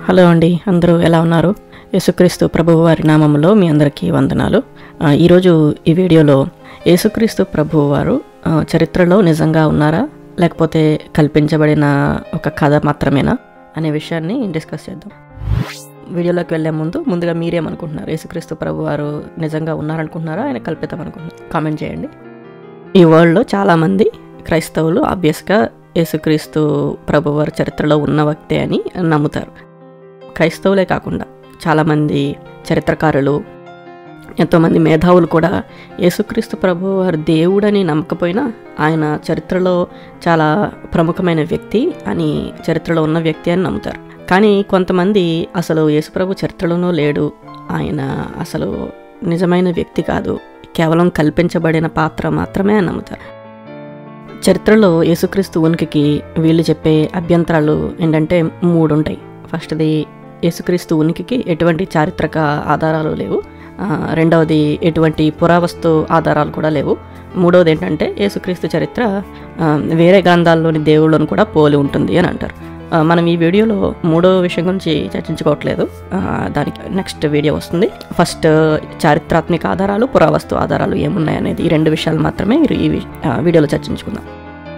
hello అండి అందరూ ఎలా ఉన్నారు యేసుక్రీస్తు ప్రభువు వారి నామములో మీ అందరికీ వందనాలు ఆ, ఈరోజు ఈ వీడియోలో యేసుక్రీస్తు ప్రభువు వారు ఆ, చరిత్రలో నిజంగా ఉన్నారా లేకపోతే కల్పించబడిన ఒక కథ మాత్రమేనా అనే విషయాన్ని డిస్కస్ చేద్దాం వీడియోలోకి వెళ్ళే ముందు ముందుగా మీరేమనుకుంటున్నారు యేసుక్రీస్తు ప్రభు వారు నిజంగా ఉన్నారనుకుంటున్నారా ఆయన కల్పితం అనుకుంటున్నారు కామెంట్ చేయండి ఈ వరల్డ్లో చాలామంది క్రైస్తవులు ఆబ్వియస్గా యేసుక్రీస్తు ప్రభువారి చరిత్రలో ఉన్న వ్యక్తే అని నమ్ముతారు క్రైస్తవులే కాకుండా చాలామంది చరిత్రకారులు ఎంతోమంది మేధావులు కూడా యేసుక్రీస్తు ప్రభు వారు దేవుడని నమ్మకపోయినా ఆయన చరిత్రలో చాలా ప్రముఖమైన వ్యక్తి అని చరిత్రలో ఉన్న వ్యక్తి అని నమ్ముతారు కానీ కొంతమంది అసలు యేసుప్రభు చరిత్రలోనూ లేడు ఆయన అసలు నిజమైన వ్యక్తి కాదు కేవలం కల్పించబడిన పాత్ర మాత్రమే అని నమ్ముతారు చరిత్రలో యేసుక్రీస్తు ఉనికికి వీళ్ళు చెప్పే అభ్యంతరాలు ఏంటంటే మూడు ఉంటాయి ఫస్ట్ది యేసుక్రీస్తు ఉనికికి ఎటువంటి చారిత్రక ఆధారాలు లేవు ఆ, రెండవది ఎటువంటి పురావస్తు ఆధారాలు కూడా లేవు మూడవది ఏంటంటే యేసుక్రీస్తు చరిత్ర ఆ, వేరే గ్రంథాల్లోని దేవుళ్ళను కూడా పోలి ఉంటుంది అని అంటారు ఆ, మనం ఈ వీడియోలో మూడో విషయం గురించి చర్చించుకోవట్లేదు ఆ, దానికి నెక్స్ట్ వీడియో వస్తుంది ఫస్ట్ చారిత్రాత్మక ఆధారాలు పురావస్తు ఆధారాలు ఏమున్నాయి అనేది ఈ రెండు విషయాలు మాత్రమే ఈ ఈ వి- ఆ, వీడియోలో చర్చించుకుందాం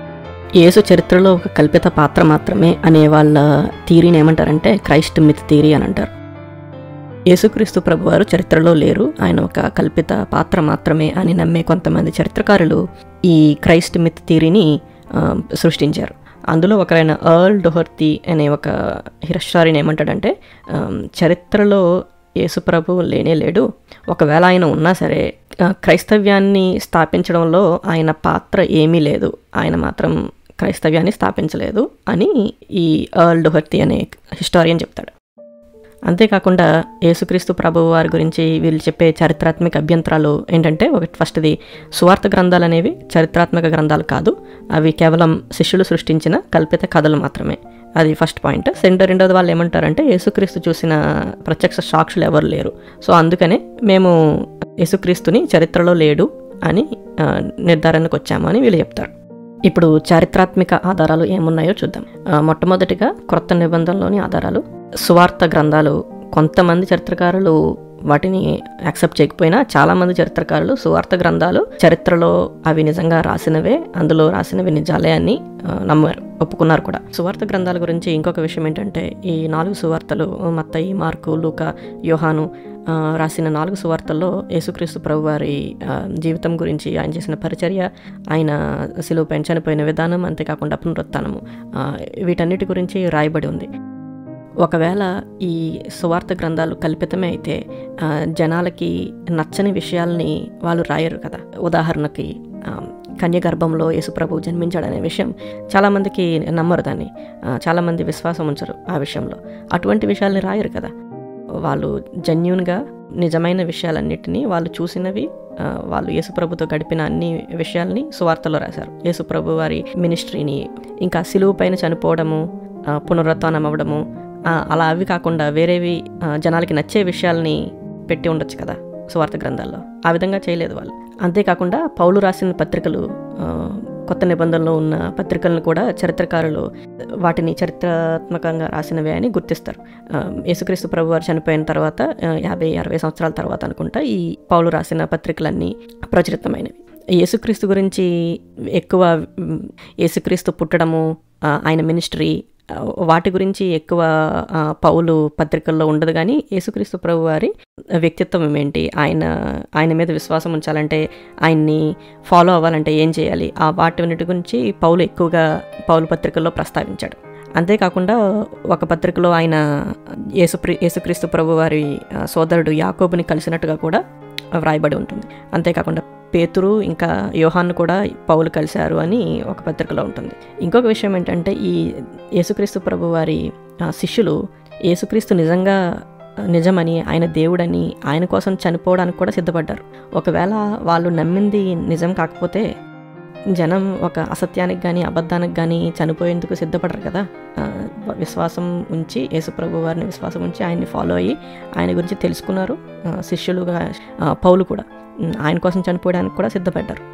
యేసు చరిత్రలో ఒక కల్పిత పాత్ర మాత్రమే అనే వాళ్ళ థీరీని ఏమంటారంటే క్రైస్ట్ మిత్ థీరీ అని అంటారు యేసుక్రీస్తు ప్రభువారు చరిత్రలో లేరు ఆయన ఒక కల్పిత పాత్ర మాత్రమే అని నమ్మే కొంతమంది చరిత్రకారులు ఈ క్రైస్ట్ మిత్ థీరీని ఆ, సృష్టించారు అందులో ఒకరైన అర్ల్ డొహర్తి అనే ఒక హిస్టారిని ఏమంటాడంటే ఆ, చరిత్రలో యేసుప్రభు లేనే లేడు ఒకవేళ ఆయన ఉన్నా సరే ఆ, క్రైస్తవ్యాన్ని స్థాపించడంలో ఆయన పాత్ర ఏమీ లేదు ఆయన మాత్రం క్రైస్తవ్యాన్ని స్థాపించలేదు అని ఈ అర్ల్ డొహర్తి అనే హిస్టారియన్ చెప్తాడు అంతేకాకుండా యేసుక్రీస్తు ప్రభువు వారి గురించి వీళ్ళు చెప్పే చారిత్రాత్మక అభ్యంతరాలు ఏంటంటే ఒకటి ఫస్ట్ది సువార్త గ్రంథాలు అనేవి చారిత్రాత్మక గ్రంథాలు కాదు అవి కేవలం శిష్యులు సృష్టించిన కల్పిత కథలు మాత్రమే అది ఫస్ట్ పాయింట్ సెండ్ రెండోది వాళ్ళు ఏమంటారంటే యేసుక్రీస్తు చూసిన ప్రత్యక్ష సాక్షులు ఎవరు లేరు సో అందుకనే మేము యేసుక్రీస్తుని చరిత్రలో లేడు అని ఆ, నిర్ధారణకు వచ్చామని వీళ్ళు చెప్తారు ఇప్పుడు చారిత్రాత్మక ఆధారాలు ఏమున్నాయో చూద్దాం ఆ, మొట్టమొదటిగా క్రొత్త నిబంధనలోని ఆధారాలు సువార్త గ్రంథాలు కొంతమంది చరిత్రకారులు వాటిని యాక్సెప్ట్ చేయకపోయినా చాలామంది చరిత్రకారులు సువార్త గ్రంథాలు చరిత్రలో అవి నిజంగా రాసినవే అందులో రాసినవి నిజాలే అని ఆ, నమ్మారు ఒప్పుకున్నారు కూడా సువార్త గ్రంథాల గురించి ఇంకొక విషయం ఏంటంటే ఈ నాలుగు సువార్తలు మత్తయి మార్కు లూక యోహాను ఆ, రాసిన నాలుగు సువార్తల్లో యేసుక్రీస్తు ప్రభు వారి ఆ, జీవితం గురించి ఆయన చేసిన పరిచర్య ఆయన శిలువ పైన చనిపోయిన విధానం అంతేకాకుండా పునరుత్థానము ఆ, వీటన్నిటి గురించి రాయబడి ఉంది ఒకవేళ ఈ సువార్త గ్రంథాలు కల్పితమే అయితే ఆ, జనాలకి నచ్చని విషయాల్ని వాళ్ళు రాయరు కదా ఉదాహరణకి ఆ, కన్యగర్భంలో యేసుప్రభు జన్మించాడనే విషయం చాలామందికి నమ్మరు దాన్ని ఆ, చాలామంది విశ్వాసం ఉంచరు ఆ విషయంలో అటువంటి విషయాల్ని రాయరు కదా వాళ్ళు జెన్యున్గా నిజమైన విషయాలన్నిటినీ వాళ్ళు చూసినవి ఆ, వాళ్ళు యేసుప్రభుతో గడిపిన అన్ని విషయాల్ని సువార్తలో రాశారు యేసుప్రభు వారి మినిస్ట్రీని ఇంకా సిలువు పైన చనిపోవడము ఆ, పునరుత్థానం అవ్వడము ఆ, అలా అవి కాకుండా వేరేవి ఆ, జనాలకి నచ్చే విషయాల్ని పెట్టి ఉండొచ్చు కదా సువార్త గ్రంథాల్లో ఆ విధంగా చేయలేదు వాళ్ళు అంతేకాకుండా పౌలు రాసిన పత్రికలు ఆ, కొత్త నిబంధనలో ఉన్న పత్రికలను కూడా చరిత్రకారులు వాటిని చరిత్రాత్మకంగా రాసినవే అని గుర్తిస్తారు ఆ, యేసుక్రీస్తు ప్రభు వారు చనిపోయిన తర్వాత ఆ, యాభై అరవై సంవత్సరాల తర్వాత అనుకుంటా ఈ పౌలు రాసిన పత్రికలన్నీ ప్రచురితమైనవి యేసుక్రీస్తు గురించి ఎక్కువ మ్, యేసుక్రీస్తు పుట్టడము ఆ, ఆయన మినిస్ట్రీ ఆ, వాటి గురించి ఎక్కువ ఆ, పౌలు పత్రికల్లో ఉండదు కానీ యేసుక్రీస్తు ప్రభు వారి వ్యక్తిత్వం ఏంటి ఆయన ఆయన మీద విశ్వాసం ఉంచాలంటే ఆయన్ని ఫాలో అవ్వాలంటే ఏం చేయాలి ఆ వాటి గురించి పౌలు ఎక్కువగా పౌలు పత్రికల్లో ప్రస్తావించాడు అంతేకాకుండా ఒక పత్రికలో ఆయన యేసుప్రి యేసుక్రీస్తు ప్రభు వారి ఆ, సోదరుడు యాకోబుని కలిసినట్టుగా కూడా వ్రాయబడి ఉంటుంది అంతేకాకుండా పేతురు ఇంకా యోహాన్ను కూడా పౌలు కలిశారు అని ఒక పత్రికలో ఉంటుంది ఇంకొక విషయం ఏంటంటే ఈ యేసుక్రీస్తు ప్రభు వారి ఆ, శిష్యులు యేసుక్రీస్తు నిజంగా నిజమని ఆయన దేవుడని ఆయన కోసం చనిపోవడానికి కూడా సిద్ధపడ్డారు ఒకవేళ వాళ్ళు నమ్మింది నిజం కాకపోతే జనం ఒక అసత్యానికి కానీ అబద్ధానికి కానీ చనిపోయేందుకు సిద్ధపడరు కదా ఆ, విశ్వాసం ఉంచి యేసుప్రభు వారిని విశ్వాసం ఉంచి ఆయన్ని ఫాలో అయ్యి ఆయన గురించి తెలుసుకున్నారు ఆ, శిష్యులుగా ఆ, పౌలు కూడా ఉమ్, ఆయన కోసం చనిపోవడానికి కూడా సిద్ధపడ్డారు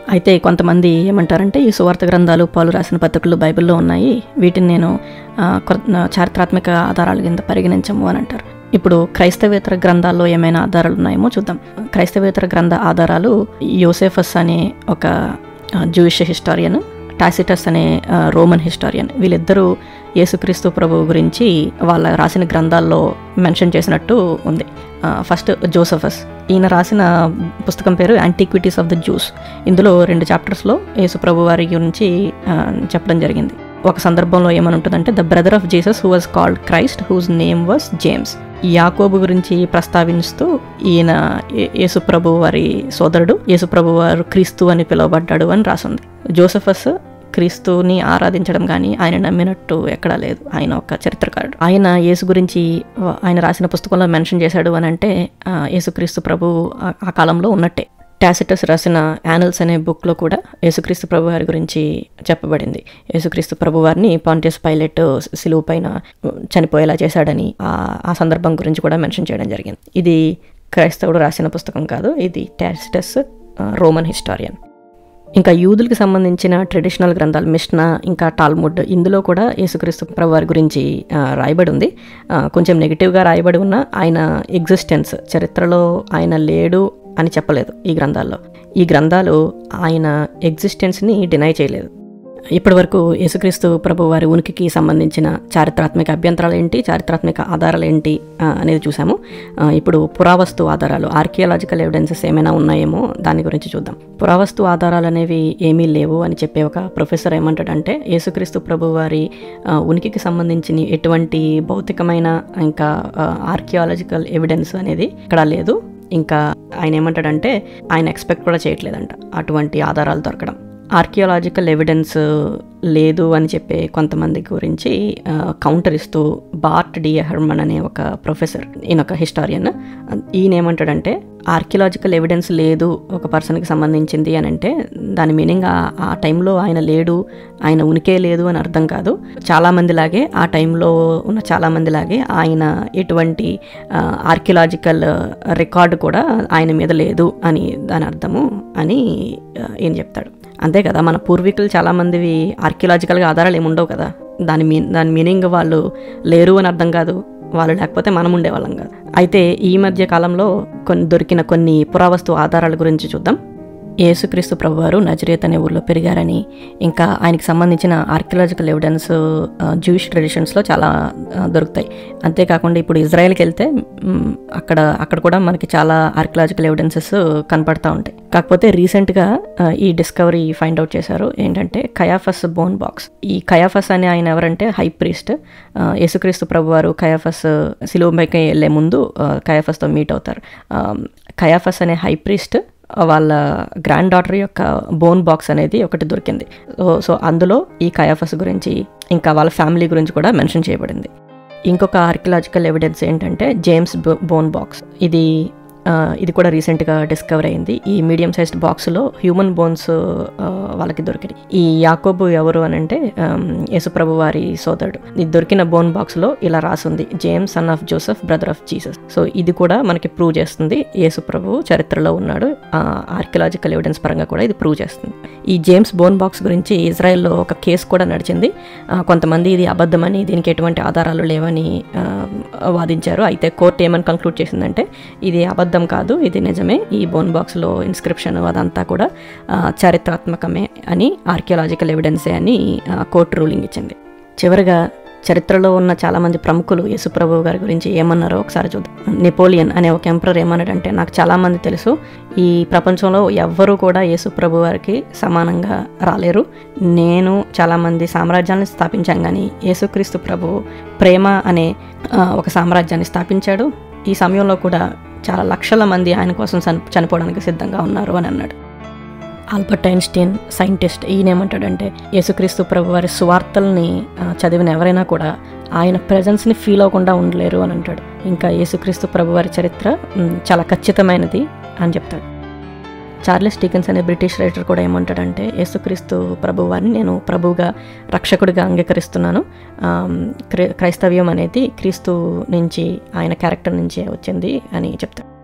అయితే కొంతమంది ఏమంటారంటే ఈ సువార్త గ్రంథాలు పౌలు రాసిన పత్రికలు బైబిల్లో ఉన్నాయి వీటిని నేను ఆ, కొ- ఆ, చారిత్రాత్మక ఆధారాల కింద పరిగణించము అని అంటారు ఇప్పుడు క్రైస్తవేతర గ్రంథాల్లో ఏమైనా ఆధారాలు ఉన్నాయేమో చూద్దాం క్రైస్తవేతర గ్రంథ ఆధారాలు యోసెఫస్ అనే ఒక జూయిష్ హిస్టారియన్ టాసిటస్ అనే ఆ, రోమన్ హిస్టారియన్ వీళ్ళిద్దరూ యేసుక్రీస్తు ప్రభు గురించి వాళ్ళ రాసిన గ్రంథాల్లో మెన్షన్ చేసినట్టు ఉంది ఆ, ఫస్ట్ జోసఫస్ ఈయన రాసిన పుస్తకం పేరు యాంటిక్విటీస్ ఆఫ్ ద జ్యూస్ ఇందులో రెండు చాప్టర్స్లో యేసు ప్రభు వారి గురించి ఆ, చెప్పడం జరిగింది ఒక సందర్భంలో ఏమని ఉంటుందంటే the brother of Jesus who was called Christ whose name was James యాకోబు గురించి ప్రస్తావిస్తూ ఈయన ఏ- యేసుప్రభు వారి సోదరుడు యేసుప్రభు వారు క్రీస్తు అని పిలువబడ్డాడు అని రాసింది జోసఫస్ క్రీస్తుని ఆరాధించడం కానీ ఆయన నమ్మినట్టు ఎక్కడా లేదు ఆయన ఒక చరిత్రకారుడు ఆయన యేసు గురించి ఆ, ఆయన రాసిన పుస్తకంలో మెన్షన్ చేశాడు అని అంటే ఆ, యేసుక్రీస్తు ప్రభు ఆ- ఆ కాలంలో ఉన్నట్టే టాసిటస్ రాసిన యానల్స్ అనే బుక్లో కూడా యేసుక్రీస్తు ప్రభు వారి గురించి చెప్పబడింది యేసుక్రీస్తు ప్రభు వారిని పాంటియస్ పైలట్ సిలువు పైన చనిపోయేలా చేశాడని ఆ- ఆ సందర్భం గురించి కూడా మెన్షన్ చేయడం జరిగింది ఇది క్రైస్తవుడు రాసిన పుస్తకం కాదు ఇది టాసిటస్ ఆ, రోమన్ హిస్టారియన్ ఇంకా యూదులకు సంబంధించిన ట్రెడిషనల్ గ్రంథాలు మిష్నా ఇంకా టాల్ముడ్ ఇందులో కూడా యేసుక్రీస్తు ప్రభు వారి గురించి ఆ, రాయబడి ఉంది ఆ, కొంచెం నెగిటివ్గా రాయబడి ఉన్న ఆయన ఎగ్జిస్టెన్స్ చరిత్రలో ఆయన లేడు అని చెప్పలేదు ఈ గ్రంథాల్లో ఈ గ్రంథాలు ఆయన ఎగ్జిస్టెన్స్ని డినై చేయలేదు ఇప్పటి వరకు యేసుక్రీస్తు ప్రభు వారి ఉనికికి సంబంధించిన చారిత్రాత్మక అభ్యంతరాలు ఏంటి చారిత్రాత్మక ఆధారాలు ఏంటి ఆ, అనేది చూసాము ఆ, ఇప్పుడు పురావస్తు ఆధారాలు ఆర్కియాలజికల్ ఎవిడెన్సెస్ ఏమైనా ఉన్నాయేమో దాని గురించి చూద్దాం పురావస్తు ఆధారాలు అనేవి ఏమీ లేవు అని చెప్పే ఒక ప్రొఫెసర్ ఏమంటాడంటే యేసుక్రీస్తు ప్రభు వారి ఆ, ఉనికికి సంబంధించిన ఎటువంటి భౌతికమైన ఇంకా ఆర్కియాలజికల్ ఎవిడెన్స్ అనేది ఇక్కడ లేదు ఇంకా ఆయన ఏమంటాడంటే ఆయన ఎక్స్పెక్ట్ కూడా చేయట్లేదంట అటువంటి ఆధారాలు దొరకడం ఆర్కియాలజికల్ ఎవిడెన్స్ లేదు అని చెప్పే కొంతమంది గురించి కౌంటర్ ఇస్తూ బార్ట్ డి హెర్మన్ అనే ఒక ప్రొఫెసర్ ఈయన ఒక హిస్టారియన్ ఈయన ఏమంటాడంటే ఆర్కియలాజికల్ ఎవిడెన్స్ లేదు ఒక పర్సన్కి సంబంధించింది అని అంటే దాని మీనింగ్ ఆ- ఆ టైంలో ఆయన లేడు ఆయన ఉనికే లేదు అని అర్థం కాదు చాలామంది లాగే ఆ టైంలో ఉన్న చాలామంది లాగే ఆయన ఎటువంటి ఆర్కియలాజికల్ రికార్డు కూడా ఆయన మీద లేదు అని దాని అర్థము అని ఆ, ఈయన చెప్తాడు అంతే కదా మన పూర్వీకులు చాలామందివి ఆర్కియలాజికల్గా ఆధారాలు ఏమి ఉండవు కదా దాని మీ దాని మీనింగ్ వాళ్ళు లేరు అని అర్థం కాదు వాళ్ళు లేకపోతే మనం ఉండేవాళ్ళం కాదు అయితే ఈ మధ్య కాలంలో కొన్ని దొరికిన కొన్ని పురావస్తు ఆధారాల గురించి చూద్దాం యేసుక్రీస్తు ప్రభువారు నజరేత్ అనే ఊర్లో పెరిగారని ఇంకా ఆయనకి సంబంధించిన ఆర్కియలాజికల్ ఎవిడెన్స్ జూయిష్ ట్రెడిషన్స్లో చాలా ఆ, దొరుకుతాయి అంతేకాకుండా ఇప్పుడు ఇజ్రాయెల్కి వెళ్తే మ్, అక్కడ అక్కడ కూడా మనకి చాలా ఆర్కియలాజికల్ ఎవిడెన్సెస్ కనపడతా ఉంటాయి కాకపోతే రీసెంట్గా ఈ డిస్కవరీ ఫైండ్ అవుట్ చేశారు ఏంటంటే కయాఫస్ బోన్ బాక్స్ ఈ కయాఫస్ అనే ఆయన ఎవరంటే హై ప్రీస్ట్ యేసుక్రీస్తు ప్రభువారు కయాఫస్ సిలువపైకి వెళ్ళే ముందు ఆ, కయాఫస్తో మీట్ అవుతారు ఆ, కయాఫస్ అనే హై ప్రీస్ట్ వాళ్ళ గ్రాండ్ డాటర్ యొక్క బోన్ బాక్స్ అనేది ఒకటి దొరికింది సో సో అందులో ఈ కయాఫస్ గురించి ఇంకా వాళ్ళ ఫ్యామిలీ గురించి కూడా మెన్షన్ చేయబడింది ఇంకొక ఆర్కియలాజికల్ ఎవిడెన్స్ ఏంటంటే జేమ్స్ బో- బోన్ బాక్స్ ఇది ఆ, ఇది కూడా రీసెంట్గా డిస్కవర్ అయింది ఈ మీడియం సైజ్డ్ బాక్స్లో హ్యూమన్ బోన్స్ ఆ, వాళ్ళకి దొరికినాయి ఈ యాకోబు ఎవరు అని అంటే ఆమ్, యేసుప్రభు వారి సోదరుడు ఇది దొరికిన బోన్ బాక్స్లో ఇలా రాసుంది James son of Joseph brother of Jesus so ఇది కూడా మనకి ప్రూవ్ చేస్తుంది యేసుప్రభు చరిత్రలో ఉన్నాడు ఆర్కియలాజికల్ ఎవిడెన్స్ పరంగా కూడా ఇది ప్రూవ్ చేస్తుంది ఈ జేమ్స్ బోన్ బాక్స్ గురించి ఇజ్రాయెల్లో ఒక కేసు కూడా నడిచింది ఆ, కొంతమంది ఇది అబద్ధమని దీనికి ఎటువంటి ఆధారాలు లేవని ఆ, వాదించారు అయితే కోర్టు ఏమని కంక్లూడ్ చేసిందంటే ఇది అబద్ధం కాదు ఇది నిజమే ఈ బోన్ బాక్స్లో ఇన్స్క్రిప్షన్ అదంతా కూడా ఆ, చారిత్రాత్మకమే అని ఆర్కియలాజికల్ ఎవిడెన్సే అని ఆ, కోర్టు రూలింగ్ ఇచ్చింది చివరిగా చరిత్రలో ఉన్న చాలామంది ప్రముఖులు యేసుప్రభు గారి గురించి ఏమన్నారో ఒకసారి చూద్దాం నెపోలియన్ అనే ఒక ఎంపరర్ ఏమన్నాడంటే నాకు చాలామంది తెలుసు ఈ ప్రపంచంలో ఎవ్వరూ కూడా యేసుప్రభు వారికి సమానంగా రాలేరు నేను చాలామంది సామ్రాజ్యాన్ని స్థాపించాను కానీ యేసుక్రీస్తు ప్రభు ప్రేమ అనే ఆ, ఒక సామ్రాజ్యాన్ని స్థాపించాడు ఈ సమయంలో కూడా చాలా లక్షల మంది ఆయన కోసం చని చనిపోవడానికి సిద్ధంగా ఉన్నారు అని అన్నాడు ఆల్బర్ట్ ఐన్స్టీన్ సైంటిస్ట్ ఈయన ఏమంటాడంటే యేసుక్రీస్తు ప్రభు వారి సువార్తల్ని ఆ, చదివిన ఎవరైనా కూడా ఆయన ప్రజెన్స్ని ఫీల్ అవ్వకుండా ఉండలేరు అని అంటాడు ఇంకా యేసుక్రీస్తు ప్రభు వారి చరిత్ర మ్, చాలా ఖచ్చితమైనది అని చెప్తాడు చార్లెస్ స్టీకన్స్ అనే బ్రిటిష్ రైటర్ కూడా ఏమంటాడంటే యేసుక్రీస్తు ప్రభు వారిని నేను ప్రభువుగా రక్షకుడిగా అంగీకరిస్తున్నాను ఆమ్, క్రై- క్రైస్తవ్యం అనేది క్రీస్తు నుంచి ఆయన క్యారెక్టర్ నుంచే వచ్చింది అని చెప్తాడు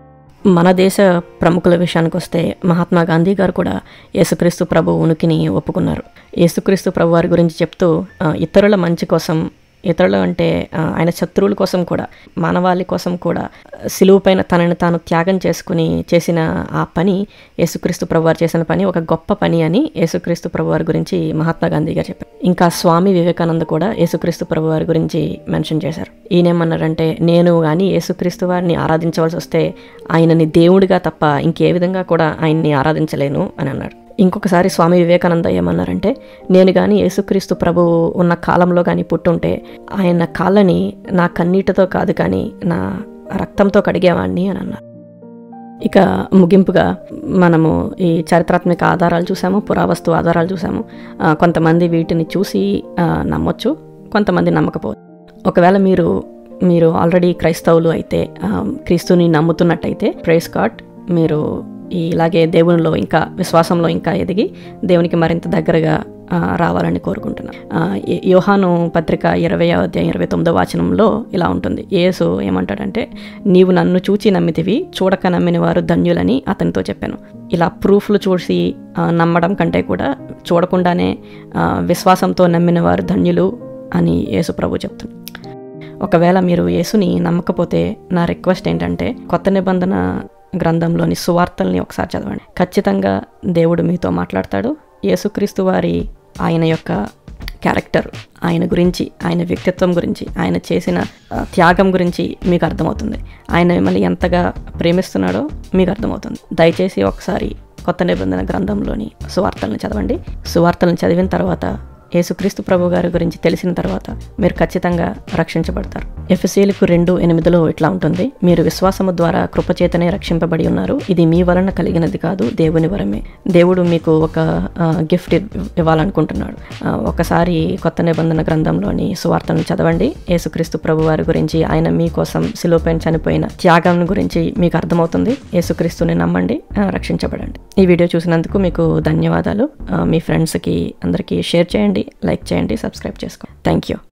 మన దేశ ప్రముఖుల విషయానికి వస్తే మహాత్మా గాంధీ గారు కూడా యేసుక్రీస్తు ప్రభు ఉనికిని ఒప్పుకున్నారు యేసుక్రీస్తు ప్రభు వారి గురించి చెప్తూ ఆ, ఇతరుల మంచి కోసం ఇతరులు అంటే ఆ, ఆయన శత్రువుల కోసం కూడా మానవాళి కోసం కూడా సిలువు పైన తనని తాను త్యాగం చేసుకుని చేసిన ఆ పని యేసుక్రీస్తు ప్రభువారు చేసిన పని ఒక గొప్ప పని అని యేసుక్రీస్తు ప్రభువారి గురించి మహాత్మా గాంధీ గారు చెప్పారు ఇంకా స్వామి వివేకానంద కూడా యేసుక్రీస్తు ప్రభువారి గురించి మెన్షన్ చేశారు ఈయనేమన్నారంటే నేను కానీ యేసుక్రీస్తు వారిని ఆరాధించవలసి వస్తే ఆయనని దేవుడిగా తప్ప ఇంకే విధంగా కూడా ఆయన్ని ఆరాధించలేను అని అన్నాడు ఇంకొకసారి స్వామి వివేకానంద ఏమన్నారంటే నేను కానీ యేసుక్రీస్తు ప్రభు ఉన్న కాలంలో కానీ పుట్టుంటే ఆయన కాళ్ళని నా కన్నీటితో కాదు కానీ నా రక్తంతో కడిగేవాడిని అని అన్నారు ఇక ముగింపుగా మనము ఈ చారిత్రాత్మక ఆధారాలు చూసాము పురావస్తు ఆధారాలు చూసాము ఆ, కొంతమంది వీటిని చూసి ఆ, నమ్మొచ్చు కొంతమంది నమ్మకపోవచ్చు ఒకవేళ మీరు మీరు ఆల్రెడీ క్రైస్తవులు అయితే ఆ, క్రీస్తుని నమ్ముతున్నట్టయితే ప్రైస్ గాడ్ మీరు ఈ ఇలాగే దేవునిలో ఇంకా విశ్వాసంలో ఇంకా ఎదిగి దేవునికి మరింత దగ్గరగా ఆ, రావాలని కోరుకుంటున్నాను ఆ, యో- యోహాను పత్రిక ఇరవై అధ్యాయం ఇరవై తొమ్మిదో వాచనంలో ఇలా ఉంటుంది యేసు ఏమంటాడంటే నీవు నన్ను చూచి నమ్మితివి చూడక నమ్మిన వారు ధన్యులని అతనితో చెప్పాను ఇలా ప్రూఫ్లు చూసి ఆ, నమ్మడం కంటే కూడా చూడకుండానే ఆ, విశ్వాసంతో నమ్మిన వారు ధన్యులు అని యేసు ప్రభు చెప్తుంది ఒకవేళ మీరు యేసుని నమ్మకపోతే నా రిక్వెస్ట్ ఏంటంటే కొత్త నిబంధన గ్రంథంలోని సువార్తల్ని ఒకసారి చదవండి ఖచ్చితంగా దేవుడు మీతో మాట్లాడతాడు యేసుక్రీస్తు వారి ఆయన యొక్క క్యారెక్టర్ ఆయన గురించి ఆయన వ్యక్తిత్వం గురించి ఆయన చేసిన ఆ, త్యాగం గురించి మీకు అర్థమవుతుంది ఆయన మిమ్మల్ని ఎంతగా ప్రేమిస్తున్నాడో మీకు అర్థమవుతుంది దయచేసి ఒకసారి కొత్త నిబంధన గ్రంథంలోని సువార్తలను చదవండి సువార్తలను చదివిన తర్వాత యేసుక్రీస్తు ప్రభు గారి గురించి తెలిసిన తర్వాత మీరు ఖచ్చితంగా రక్షించబడతారు ఎఫ్ఎసీలకు రెండు ఎనిమిదిలో ఇట్లా ఉంటుంది మీరు విశ్వాసము ద్వారా కృపచేతనే రక్షింపబడి ఉన్నారు ఇది మీ వలన కలిగినది కాదు దేవుని వరమే దేవుడు మీకు ఒక గిఫ్ట్ ఇవ్వాలనుకుంటున్నాడు ఆ, ఒకసారి కొత్త నిబంధన గ్రంథంలోని సువార్తను చదవండి యేసుక్రీస్తు ప్రభు వారి గురించి ఆయన మీకోసం సిలువపైన చనిపోయిన త్యాగం గురించి మీకు అర్థమవుతుంది యేసుక్రీస్తుని నమ్మండి ఆ, రక్షించబడండి ఈ వీడియో చూసినందుకు మీకు ధన్యవాదాలు ఆ, మీ ఫ్రెండ్స్కి అందరికీ షేర్ చేయండి లైక్ చేయండి సబ్స్క్రైబ్ చేసుకోండి థ్యాంక్ యూ